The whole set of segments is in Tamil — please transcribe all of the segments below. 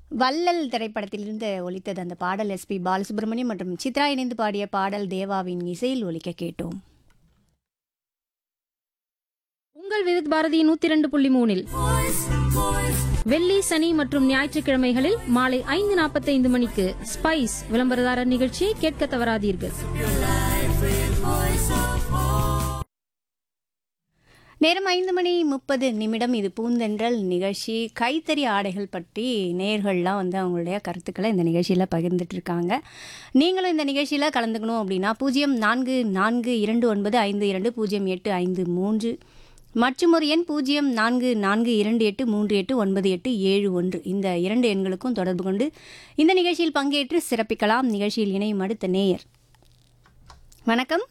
வள்ளல் திரைப்படத்திலிருந்து ஒலித்தது அந்த பாடல் எஸ்பி பாலசுப்ரமணியம் மற்றும் சித்ரா இணைந்து பாடிய பாடல் தேவாவின் இசையில் ஒலிக்க கேட்டோம் உங்கள் விருத் பாரதி நூத்தி இரண்டு புள்ளி மூணில் வெள்ளி சனி மற்றும் ஞாயிற்றுக்கிழமைகளில் மாலை ஐந்து நாற்பத்தைந்து மணிக்கு ஸ்பைஸ் விளம்பரதாரர் நிகழ்ச்சியை கேட்க தவறாதீர்கள் நேரம் ஐந்து மணி முப்பது நிமிடம் இது பூந்தென்றல் நிகழ்ச்சி கைத்தறி ஆடைகள் பற்றி நேர்கள்லாம் வந்து அவங்களுடைய கருத்துக்களை இந்த நிகழ்ச்சியில் பகிர்ந்துட்டு இருக்காங்க நீங்களும் இந்த நிகழ்ச்சியில் கலந்துக்கணும் அப்படின்னா பூஜ்ஜியம் நான்கு நான்கு இரண்டு ஒன்பது ஐந்து இரண்டு பூஜ்ஜியம் எட்டு ஐந்து மூன்று மற்றும் ஒரு எண் பூஜ்ஜியம் நான்கு நான்கு இரண்டு எட்டு மூன்று எட்டு ஒன்பது எட்டு ஏழு ஒன்று இந்த இரண்டு எண்களுக்கும் தொடர்பு கொண்டு இந்த நிகழ்ச்சியில் பங்கேற்று சிறப்பிக்கலாம் நிகழ்ச்சியில் இணையும் அடுத்த நேயர் வணக்கம்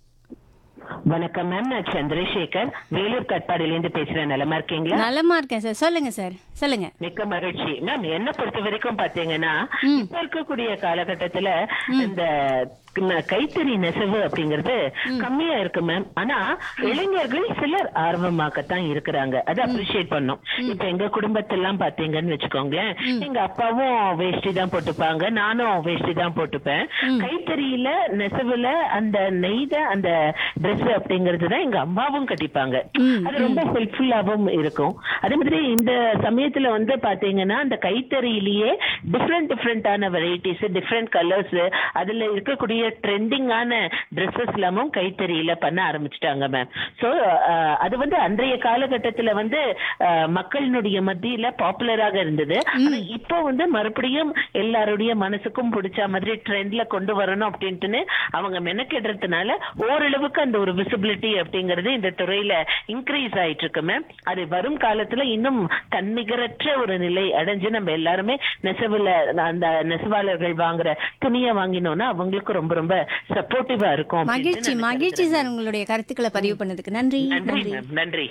வணக்கம் மேம் நான் சந்திரசேகர் வேலூர் கட்பாடியிலேருந்து பேசுறேன் நலமா இருக்கீங்களா நலமா இருக்கேன் சார் சொல்லுங்க சார் சொல்லுங்க மிக்க மகிழ்ச்சி மேம் என்ன பொறுத்த வரைக்கும் பாத்தீங்கன்னா இப்ப இருக்கக்கூடிய காலகட்டத்துல இந்த ந- கைத்தறி நெசவு அப்படிங்கறது கம்மியா இருக்கு மேம் ஆனா இளைஞர்கள் சிலர் ஆர்வமாகத்தான் இருக்கிறாங்க அதை அப்ரிஷியேட் பண்ணும் இப்ப எங்க குடும்பத்தெல்லாம் பாத்தீங்கன்னு வச்சுக்கோங்களேன் எங்க அப்பாவும் வேஷ்டி தான் போட்டுப்பாங்க நானும் வேஷ்டி தான் போட்டுப்பேன் கைத்தறியில நெசவுல அந்த நெய்த அந்த Dress அப்படிங்கிறது தான் எங்க அம்மாவும் கட்டிப்பாங்க அது ரொம்ப ஹெல்ப்ஃபுல்லாவும் இருக்கும் அதே மாதிரி இந்த சமயத்துல வந்து பாத்தீங்கன்னா அந்த கைத்தறியிலேயே டிஃப்ரெண்ட் டிஃப்ரெண்டான வெரைட்டிஸ் டிஃப்ரெண்ட் கலர்ஸ் அதுல இருக்கக்கூடிய ட்ரெண்டிங்கான ட்ரெஸ்ஸஸ் எல்லாமும் கைத்தறியில பண்ண ஆரம்பிச்சிட்டாங்க மேம் சோ அது வந்து அன்றைய காலகட்டத்துல வந்து அஹ், மக்களினுடைய மத்தியில பாப்புலராக இருந்தது ஆனா இப்போ வந்து மறுபடியும் எல்லாருடைய மனசுக்கும் பிடிச்ச மாதிரி ட்ரெண்ட்ல கொண்டு வரணும் அப்படின்ட்டுன்னு அவங்க மெனக்கெடுறதுனால ஓரளவுக்கு அந்த ஒரு விசிபிலிட்டி அப்படிங்கிறது இந்த துறையில இன்க்ரீஸ் ஆயிட்டு இருக்கு மேம் அது வரும் காலத்துல இன்னும் தன்னிகரற்ற ஒரு நிலை அடைஞ்சு நம்ம எல்லாருமே நெசவுல அந்த நெசவாளர்கள் வாங்குற துணியை வாங்கினோம்னா அவங்களுக்கு ரொம்ப ரொம்ப சப்போர்ட்டிவா இருக்கும் அப்படின்ட்டு மகிழ்ச்சி நான் மகிழ்ச்சி சார் உங்களுடைய கருத்துக்களை பதிவு பண்ணதுக்கு நன்றி நன்றி நன்றி மேம் நன்றி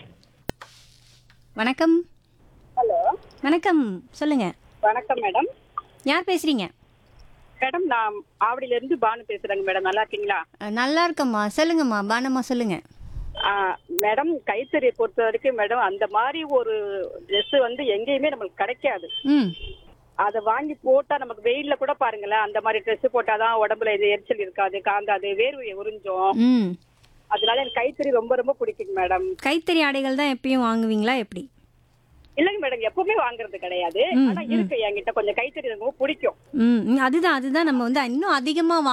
வணக்கம் ஹலோ வணக்கம் சொல்லுங்க வணக்கம் மேடம் யார் பேசுறீங்க மேடம் நான் ஆவடியில இருந்து பானு பேசுறேங்க மேடம் நல்லா இருக்கீங்களா அஹ், நல்லா இருக்கம்மா சொல்லுங்கம்மா பானம்மா சொல்லுங்க ஆ, மேடம் கைத்தறியை பொறுத்த வரைக்கும் மேடம் அந்த மாதிரி ஒரு ட்ரெஸ் வந்து எங்கேயுமே நம்மளுக்கு கிடைக்காது ம் அதை வாங்கி போட்டா நமக்கு வெயில்ல கூட பாருங்களேன் அந்த மாதிரி ட்ரெஸ் போட்டாதான் உடம்புல இது எரிச்சல் இருக்காது காந்தாது வேர்வை உறிஞ்சும் ம் அதனால எனக்கு கைத்தறி ரொம்ப ரொம்ப பிடிக்குங்க மேடம் கைத்தறி ஆடைகள் தான் எப்பயும் வாங்குவீங்களா எப்படி இல்லைங்க மேடம் எப்பவுமே வாங்குறது கிடையாது ஆனா இருக்கு என்கிட்ட கொஞ்சம் கைத்தறி ரொம்ப பிடிக்கும் ம் ம், அதுதான் அதுதான் நம்ம வந்து இன்னும் அதிகமாக